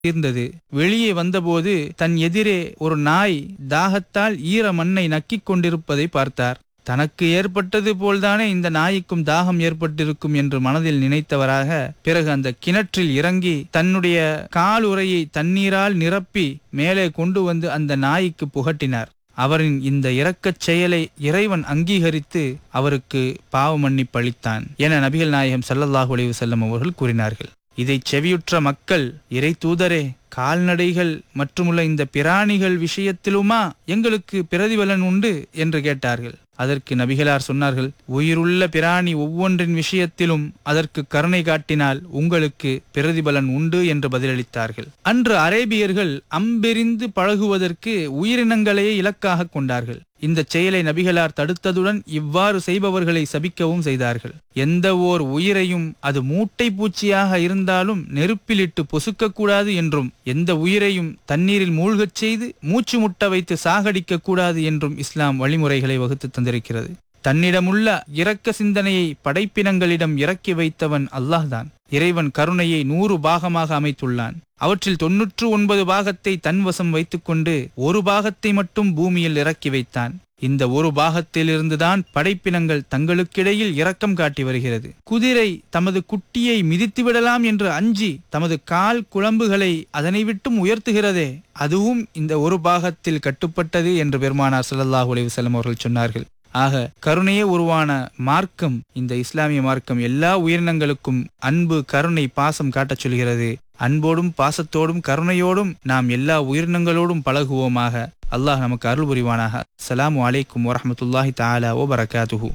தீர்ந்தது வெளியே வந்தபோது தன் எதிரே ஒரு நாய் தாகத்தால் ஈர மண்ணை நக்கிக் கொண்டிருப்பதை பார்த்தார் தனக்கு ஏற்பட்டது போல்தானே இந்த நாய்க்கும் தாகம் ஏற்பட்டிருக்கும் என்று மனதில் நினைத்தவராக பிறகு அந்த கிணற்றில் இறங்கி தன்னுடைய காலுறையை தண்ணீரால் நிரப்பி மேலே கொண்டு வந்து அந்த நாய்க்கு புகட்டினார் அவரின் இந்த இரக்கச் செயலை இறைவன் அங்கீகரித்து அவருக்கு பாவ மன்னிப்பு அளித்தான் என நபிகள் நாயகம் ஸல்லல்லாஹு அலைஹி வஸல்லம் அவர்கள் கூறினார்கள் இதை செவியுற்ற மக்கள் இறை தூதரே கால்நடைகள் மற்றுமுள்ள இந்த பிராணிகள் விஷயத்திலுமா எங்களுக்கு பிரதிபலன் உண்டு என்று கேட்டார்கள் அதற்கு நபிகளார் சொன்னார்கள் உயிருள்ள பிராணி ஒவ்வொன்றின் விஷயத்திலும் அதற்கு கருணை காட்டினால் உங்களுக்கு பிரதிபலன் உண்டு என்று பதிலளித்தார்கள் அன்று அரேபியர்கள் அம்பெறிந்து பழகுவதற்கு உயிரினங்களையே இலக்காக கொண்டார்கள் இந்த செயலை நபிகளார் தடுத்ததுடன் இவ்வாறு செய்பவர்களை சபிக்கவும் செய்தார்கள் எந்த ஓர் உயிரையும் அது மூட்டை பூச்சியாக இருந்தாலும் நெருப்பிலிட்டு பொசுக்கக்கூடாது என்றும் எந்த உயிரையும் தண்ணீரில் மூழ்கச் செய்து மூச்சு முட்ட வைத்து சாகடிக்க கூடாது என்றும் இஸ்லாம் வழிமுறைகளை வகுத்து தந்திருக்கிறது தன்னிடமுள்ள இரக்க சிந்தனையை படைப்பினங்களிடம் இறக்கி வைத்தவன் அல்லாஹ்தான் இறைவன் கருணையை நூறு பாகமாக அமைத்துள்ளான் அவற்றில் தொன்னூற்று ஒன்பது பாகத்தை தன்வசம் வைத்துக்கொண்டு ஒரு பாகத்தை மட்டும் பூமியில் இறக்கி வைத்தான் இந்த ஒரு பாகத்திலிருந்துதான் படைப்பினங்கள் தங்களுக்கிடையில் இரக்கம் காட்டி வருகிறது குதிரை தமது குட்டியை மிதித்து விடலாம் என்று அஞ்சி தமது கால் குழம்புகளை அதனை விட்டும் உயர்த்துகிறதே அதுவும் இந்த ஒரு பாகத்தில் கட்டுப்பட்டது என்று பெருமானார் ஸல்லல்லாஹு அலைஹி வஸல்லம் அவர்கள் சொன்னார்கள் ஆக கருணையே உருவான மார்க்கம் இந்த இஸ்லாமிய மார்க்கம் எல்லா உயிரினங்களுக்கும் அன்பு கருணை பாசம் காட்டச் சொல்கிறது அன்போடும் பாசத்தோடும் கருணையோடும் நாம் எல்லா உயிரினங்களோடும் பழகுவோமாக அல்லாஹ் நமக்கு அருள் புரிவானாக அஸ்ஸலாமு அலைக்கும் வரஹ்மத்துல்லாஹி தஆலா வ பரகாத்துஹு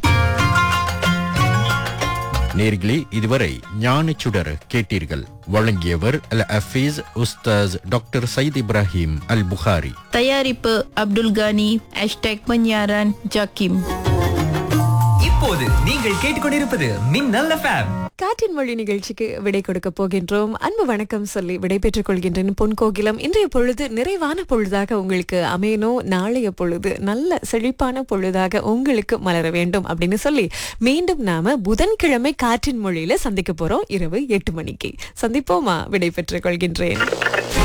நேர்களே இதுவரை ஞானச்சுடர் கேட்டீர்கள் வழங்கியவர் அல் அஃபீஸ் உஸ்தாஸ் டாக்டர் சயீத் இப்ராஹிம் அல் புகாரி தயாரிப்பு அப்துல் கானி ஹேஷ்டேக் பன்யாரான் ஜாக்கிம் இப்போது நீங்கள் கேட்டுக்கொண்டிருப்பது மின்னல் எஃப்எம் காற்றின் மொழி நிகழ்ச்சிக்கு விடை கொடுக்க போகின்றோம் அன்பு வணக்கம் சொல்லி விடை பெற்றுக் கொள்கின்றேன் பொன் கோகிலம் இன்றைய பொழுது நிறைவான பொழுதாக உங்களுக்கு அமையணும் நாளைய பொழுது நல்ல செழிப்பான பொழுதாக உங்களுக்கு மலர வேண்டும் அப்படின்னு சொல்லி மீண்டும் நாம புதன்கிழமை காற்றின் மொழியில சந்திக்க போறோம் இரவு எட்டு மணிக்கு சந்திப்போமா விடை பெற்றுக் கொள்கின்றேன்